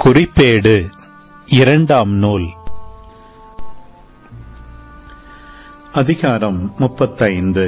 குறிப்பேடு இரண்டாம் நூல் அதிகாரம் முப்பத்தைந்து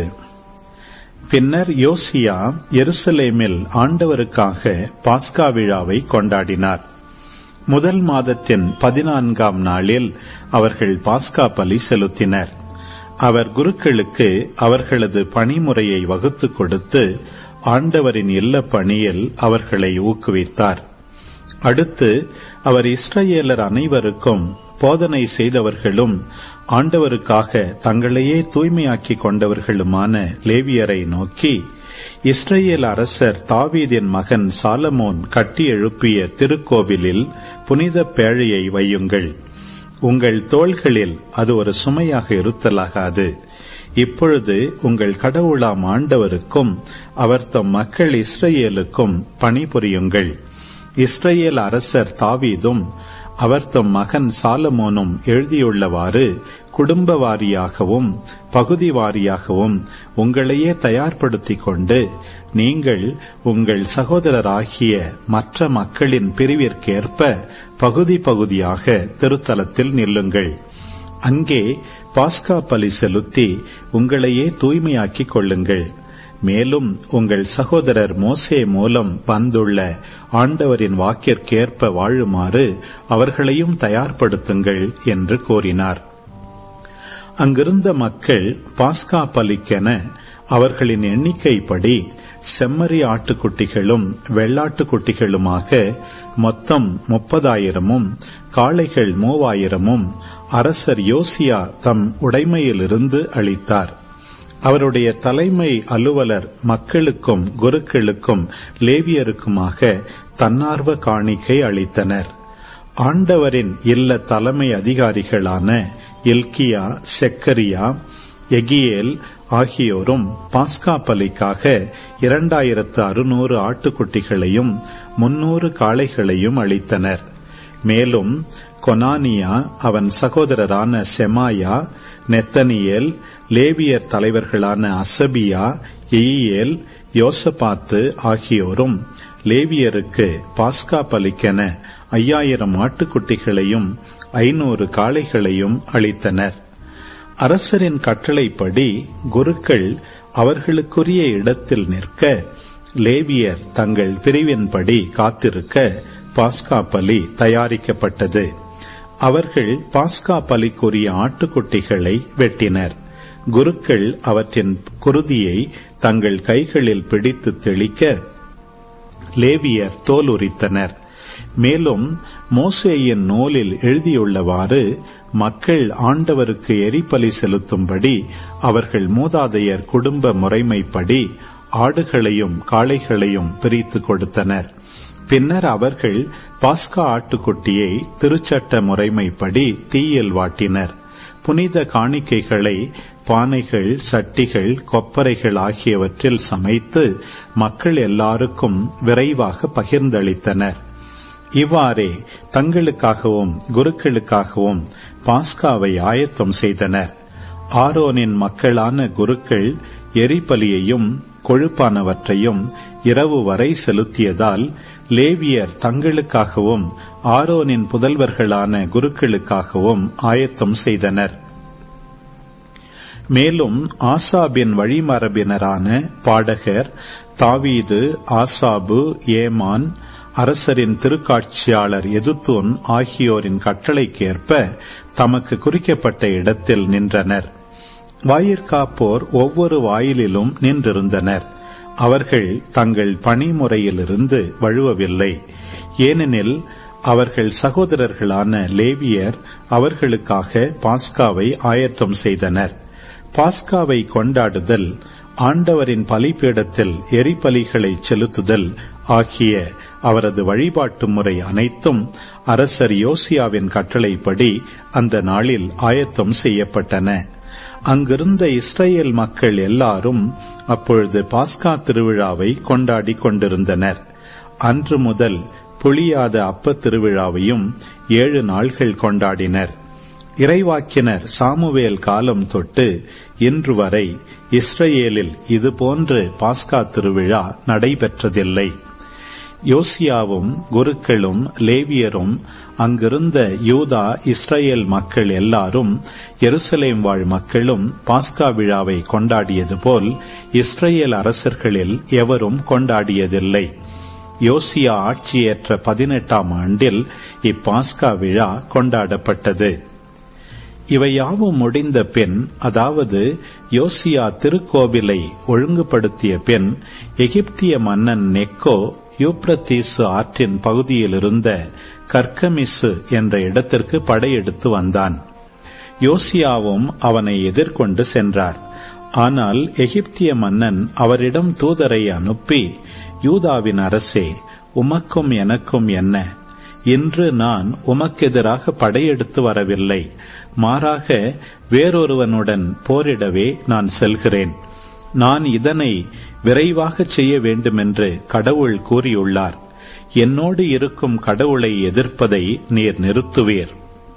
பின்னர் யோசியா எருசலேமில் ஆண்டவருக்காக பாஸ்கா விழாவை கொண்டாடினார் முதல் மாதத்தின் பதினான்காம் நாளில் அவர்கள் பாஸ்கா பலி செலுத்தினர் அவர் குருக்களுக்கு அவர்களது பணிமுறையை வகுத்துக் கொடுத்து ஆண்டவரின் இல்ல பணியில் அவர்களை ஊக்குவித்தார் அடுத்து அவர் இஸ்ரவேலர் அனைவருக்கும் போதனை செய்தவர்களும் ஆண்டவருக்காக தங்களையே தூய்மையாக்கிக் கொண்டவர்களுமான லேவியரை நோக்கி இஸ்ரேல் அரசர் தாவீதின் மகன் சாலமோன் கட்டி எழுப்பிய திருக்கோவிலில் புனித பேழையை வையுங்கள் உங்கள் தோள்களில் அது ஒரு சுமையாக இருத்தலாகாது இப்பொழுது உங்கள் கடவுளாம் ஆண்டவருக்கும் அவர் தம் மக்கள் இஸ்ரேலுக்கும் பணிபுரியுங்கள் இஸ்ரேல் அரசர் தாவீதும் அவர் தம் மகன் சாலமோனும் எழுதியுள்ளவாறு குடும்ப வாரியாகவும் பகுதி வாரியாகவும் உங்களையே தயார்படுத்திக் கொண்டு நீங்கள் உங்கள் சகோதரராகிய மற்ற மக்களின் பிரிவிற்கேற்ப பகுதி பகுதியாக திருத்தலத்தில் நில்லுங்கள் அங்கே பாஸ்கா பலி செலுத்தி உங்களையே தூய்மையாக்கிக் கொள்ளுங்கள் மேலும் உங்கள் சகோதரர் மோசே மூலம் வந்துள்ள ஆண்டவரின் வாக்கிற்கேற்ப வாழுமாறு அவர்களையும் தயார்படுத்துங்கள் என்று கூறினார் அங்கிருந்த மக்கள் பாஸ்கா பலிக்கென அவர்களின் எண்ணிக்கைப்படி செம்மறி ஆட்டுக்குட்டிகளும் வெள்ளாட்டுக்குட்டிகளுமாக மொத்தம் முப்பதாயிரமும் காளைகள் மூவாயிரமும் அரசர் யோசியா தம் உடைமையிலிருந்து அளித்தார் அவருடைய தலைமை அலுவலர் மக்களுக்கும் குருக்களுக்கும் லேவியருக்குமாக தன்னார்வ காணிக்கை அளித்தனர் ஆண்டவரின் இல்ல தலைமை அதிகாரிகளான எல்கியா செக்கரியா எகியேல் ஆகியோரும் பாஸ்கா பலிக்காக இரண்டாயிரத்து அறுநூறு ஆட்டுக்குட்டிகளையும் முன்னூறு காளைகளையும் அளித்தனர் மேலும் கொனானியா அவன் சகோதரரான செமாயா நெத்தனியேல் லேவியர் தலைவர்களான அசபியா எயியேல் யோசபாத்து ஆகியோரும் லேவியருக்கு பாஸ்கா பலிக்கென ஐயாயிரம் ஆட்டுக்குட்டிகளையும் ஐநூறு காளைகளையும் அளித்தனர் அரசரின் கட்டளைப்படி குருக்கள் அவர்களுக்குரிய இடத்தில் நிற்க லேவியர் தங்கள் பிரிவின்படி காத்திருக்க பாஸ்கா பலி தயாரிக்கப்பட்டது அவர்கள் பாஸ்கா பலிக்குரிய ஆட்டுக்குட்டிகளை வெட்டினர் குருக்கள் அவற்றின் குருதியை தங்கள் கைகளில் பிடித்து தெளிக்க லேவியர் தோல் உரித்தனர் மேலும் மோசேயின் நூலில் எழுதியுள்ளவாறு மக்கள் ஆண்டவருக்கு எரிபலி செலுத்தும்படி அவர்கள் மூதாதையர் குடும்ப முறைமைப்படி ஆடுகளையும் காளைகளையும் பிரித்து கொடுத்தனர் பின்னர் அவர்கள் பாஸ்கா ஆட்டுக்குட்டியை திருச்சட்ட முறைமைப்படி தீயில் வாட்டினர் புனித காணிக்கைகளை பானைகள் சட்டிகள் கொப்பரைகள் ஆகியவற்றில் சமைத்து மக்கள் எல்லாருக்கும் விரைவாக பகிர்ந்தளித்தனர் இவ்வாறே தங்களுக்காகவும் குருக்களுக்காகவும் பாஸ்காவை ஆயத்தம் செய்தனர் ஆரோனின் மக்களான குருக்கள் எரிபலியையும் கொழுப்பானவற்றையும் இரவு வரை செலுத்தியதால் லேவியர் தங்களுக்காகவும் ஆரோனின் புதல்வர்களான குருக்களுக்காகவும் ஆயத்தம் செய்தனர் மேலும் ஆசாபின் வழிமரபினரான பாடகர் தாவீது ஆசாபு ஏமான் அரசரின் திருக்காட்சியாளர் எதுத்தூன் ஆகியோரின் கட்டளைக்கேற்ப தமக்கு குறிக்கப்பட்ட இடத்தில் நின்றனர் வாயிற்காப்போர் ஒவ்வொரு வாயிலிலும் நின்றிருந்தனர் அவர்கள் தங்கள் பணிமுறையிலிருந்து வழுவவில்லை ஏனெனில் அவர்கள் சகோதரர்களான லேவியர் அவர்களுக்காக பாஸ்காவை ஆயத்தம் செய்தனர் பாஸ்காவை கொண்டாடுதல் ஆண்டவரின் பலிபீடத்தில் எரிபலிகளை செலுத்துதல் ஆகிய அவரது வழிபாட்டு முறை அனைத்தும் அரசர் யோசியாவின் கட்டளைப்படி அந்த நாளில் ஆயத்தம் செய்யப்பட்டன அங்கிருந்த இஸ்ரேல் மக்கள் எல்லாரும் அப்பொழுது பாஸ்கா திருவிழாவை கொண்டாடி கொண்டிருந்தனர் அன்று முதல் புளியாத அப்ப திருவிழாவையும் ஏழு நாள்கள் கொண்டாடினர் இறைவாக்கினர் சாமுவேல் காலம் தொட்டு இன்று வரை இஸ்ரேலில் இதுபோன்று பாஸ்கா திருவிழா நடைபெற்றதில்லை யோசியாவும் குருக்களும் லேவியரும் அங்கிருந்த யூதா இஸ்ரேல் மக்கள் எல்லாரும் எருசலேம் வாழ் மக்களும் பாஸ்கா விழாவை கொண்டாடியது போல் இஸ்ரேல் அரசர்களில் எவரும் கொண்டாடியதில்லை யோசியா ஆட்சியேற்ற பதினெட்டாம் ஆண்டில் இப்பாஸ்கா விழா கொண்டாடப்பட்டது இவையாவும் முடிந்த பின் அதாவது யோசியா திருக்கோவிலை ஒழுங்குபடுத்திய பின் எகிப்திய மன்னன் நெக்கோ யூப்ரத்தீசு ஆற்றின் பகுதியிலிருந்த கர்கமிசு என்ற இடத்திற்கு படையெடுத்து வந்தான் யோசியாவும் அவனை எதிர்கொண்டு சென்றார் ஆனால் எகிப்திய மன்னன் அவரிடம் தூதரை அனுப்பி யூதாவின் அரசே உமக்கும் எனக்கும் என்ன இன்று நான் உமக்கெதிராக படையெடுத்து வரவில்லை மாறாக வேறொருவனுடன் போரிடவே நான் செல்கிறேன் நான் இதனை விரைவாக செய்ய வேண்டுமென்று கடவுள் கூறியுள்ளார் என்னோடு இருக்கும் கடவுளை எதிர்ப்பதை நீர் நிறுத்துவீர்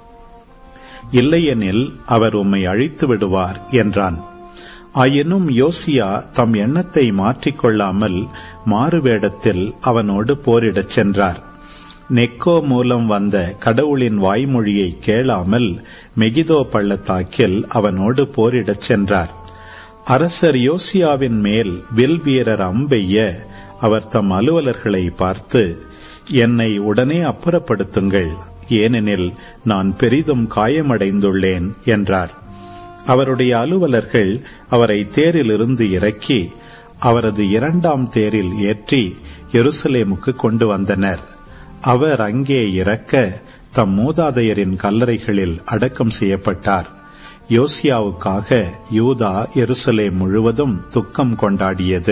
இல்லையெனில் அவர் உம்மை அழித்து விடுவார் என்றான் ஆயினும் யோசியா தம் எண்ணத்தை மாற்றிக்கொள்ளாமல் மாறுவேடத்தில் அவனோடு போரிடச் சென்றார் நெக்கோ மூலம் வந்த கடவுளின் வாய்மொழியை கேளாமல் மெகிதோ பள்ளத்தாக்கில் அவனோடு போரிடச் சென்றார் அரசர் யோசியாவின் மேல் வில் வீரர் அம்பெய்ய அவர் தம் அலுவலர்களை பார்த்து என்னை உடனே அப்புறப்படுத்துங்கள் ஏனெனில் நான் பெரிதும் காயமடைந்துள்ளேன் என்றார் அவருடைய அலுவலர்கள் அவரை தேரிலிருந்து இறக்கி அவரது இரண்டாம் தேரில் ஏற்றி எருசலேமுக்கு கொண்டு வந்தனர் அவர் அங்கே இறக்க தம் மூதாதையரின் கல்லறைகளில் அடக்கம் செய்யப்பட்டார் யோசியாவுக்காக யூதா எருசலேம் முழுவதும் துக்கம் கொண்டாடியது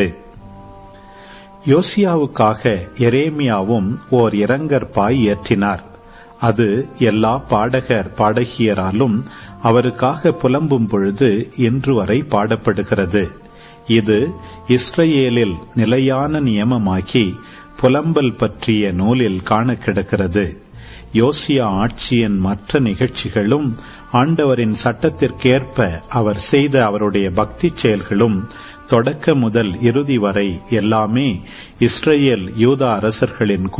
யோசியாவுக்காக எரேமியாவும் ஓர் இரங்கற் பாய் ஏற்றினார் அது எல்லா பாடகர் பாடகியராலும் அவருக்காக புலம்பும் பொழுது இன்று வரை பாடப்படுகிறது இது இஸ்ரேலில் நிலையான நியமமாக்கி புலம்பல் பற்றிய நூலில் காண கிடக்கிறது யோசியா ஆட்சியின் மற்ற நிகழ்ச்சிகளும் ஆண்டவரின் சட்டத்திற்கேற்ப அவர் செய்த அவருடைய பக்தி செயல்களும் தொடக்க முதல் இறுதி வரை எல்லாமே இஸ்ரேல் யூதா அரசர்களின்